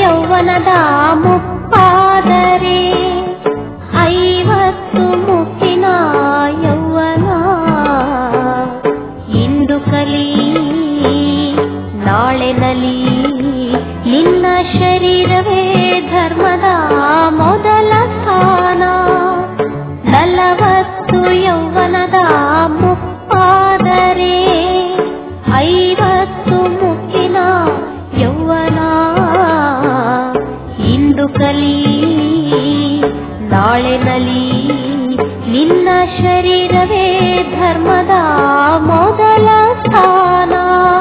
ಯೌವನದ ಮುಪ್ಪಾದರೆ ಐವತ್ತು ಮುಪ್ಪಿನ ಯೌವನ ಇಂದು ಕಲಿ ನಾಳೆ ನಲಿ ನಿನ್ನ ಶರೀರವೇ ಧರ್ಮದ ಮೊದಲ ಸ್ಥಾನ ನಲವತ್ತು ಯೌವನದ ಮುಪ್ಪಾದರೆ ಐವತ್ತು ಮುಪ್ಪಿನ ಯೌವನ ಇಂದು ಕಲಿ ನಾಳೆ ನಲಿ ನಿನ್ನ ಶರೀರವೇ ಧರ್ಮದ ಮೊದಲ ಸ್ಥಾನ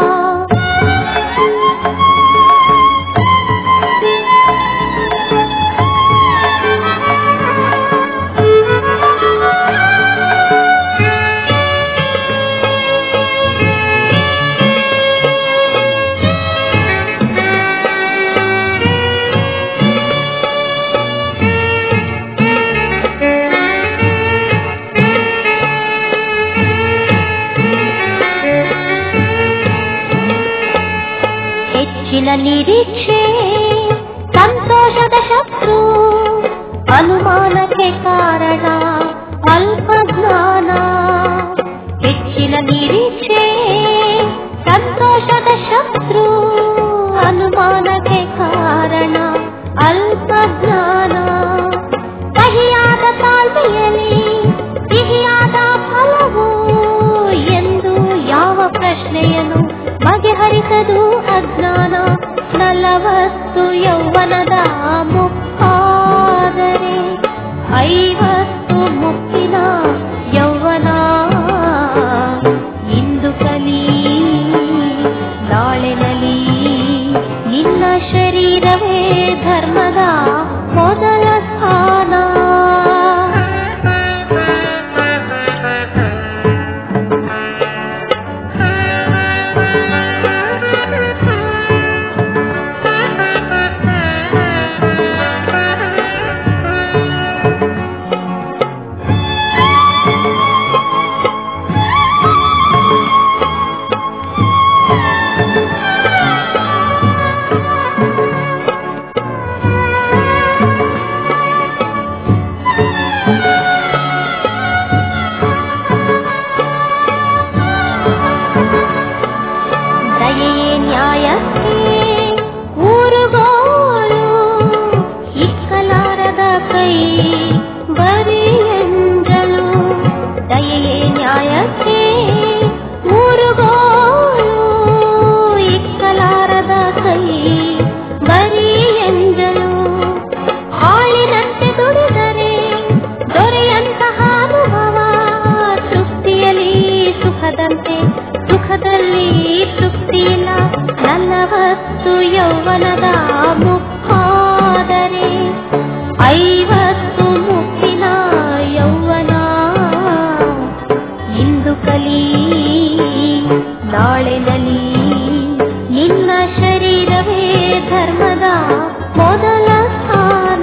ಹೆಚ್ಚಿನ ನಿರೀಕ್ಷೆ ಸಂತೋಷದ ಶತ್ರು ಅನುಮಾನಕ್ಕೆ ಕಾರಣ ಅಲ್ಪ ಜ್ಞಾನ ಹೆಚ್ಚಿನ ನಿರೀಕ್ಷೆ ಸಂತೋಷದ ಶತ್ರು ಅನುಮಾನಕ್ಕೆ ಕಾರಣ ಅಲ್ಪ ಜ್ಞಾನ ಕಹಿಯಾದ ತಾಳ್ಮೆಯಲ್ಲಿ ಸಿಹಿಯಾದ ಫಲವು ಎಂದು ಯಾವ ಪ್ರಶ್ನೆಯನ್ನು ಬಗೆಹರಿಸದು ಅಜ್ಞಾನ ನಲವತ್ತು ಯೌವನದ ಮುಪ್ಪಾದರೆ ಐವತ್ತು ಮುಪ್ಪಿನ ಯೌವನ ಇಂದು ಕಲಿ ನಾಳೆ ನಲಿ ನಿನ್ನ ಶರೀರವೇ ಧರ್ಮದ ಮೊದಲ ಸ್ಥಾನ ದಯೆಯೇ ನ್ಯಾಯಕ್ಕೆ ಊರುಗೋಲು ಇಕ್ಕಲಾರದ ಕೈ ಬರೀ ಎಂಜಲು ದಯೆಯೇ ನ್ಯಾಯಕ್ಕೆ ಊರುಗೋಲು ಇಕ್ಕಲಾರದ ಕೈ ಬರೀ ಎಂಜಲು ಹಾಳಿನಂತೆ ದುಡಿದರೆ ದೊರೆಯಂತಹ ಅನುಭವ ತೃಪ್ತಿಯಲ್ಲಿ ಸುಖದಂತೆ ಸುಖದಲ್ಲಿ ತೃಪ್ತಿಯಿಲ್ಲ ನಲವತ್ತು ಯೌವನದ ಮುಪ್ಪಾದರೆ ಐವತ್ತು ಮುಪ್ಪಿನ ಯೌವನ ಇಂದು ಕಲಿ ನಾಳೆ ನಲಿ ನಿನ್ನ ಶರೀರವೇ ಧರ್ಮದ ಮೊದಲ ಸ್ಥಾನ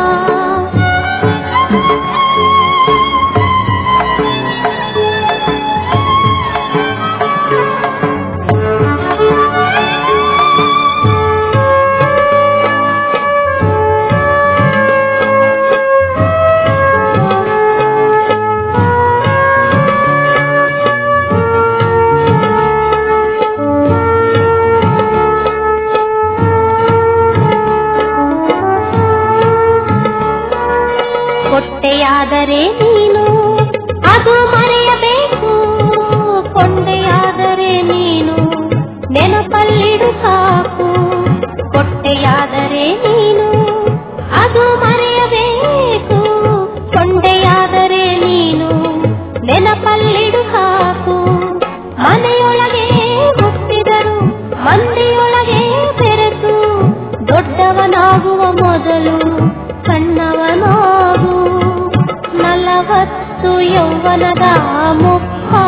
ಕೊಟ್ಟೆಯಾದರೆ ನೀನು ಅದು ಮರೆಯಬೇಕು ಕೊಂಡೆಯಾದರೆ ನೀನು ನೆನಪಲ್ಲಿಡು ಸಾಕು ಕೊಟ್ಟೆಯಾದರೆ ನೀನು ಅದು ಮರೆಯಬೇಕು ಕೊಂಡೆಯಾದರೆ ನೀನು ನೆನಪಲ್ಲಿಡು ಸಾಕು ಮನೆಯೊಳಗೆ ಹುಟ್ಟಿದರು ಮಂದಿಯೊಳಗೆ ಬೆರೆತು ದೊಡ್ಡವನಾಗುವ ಮೊದಲು ಸಣ್ಣವನಾಗು ನಲವತ್ತು ಯೌವನದ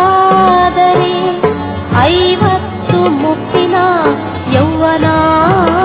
ಮುಪ್ಪಾದರೆ ಐವತ್ತು ಮುಪ್ಪಿನ ಯೌವನ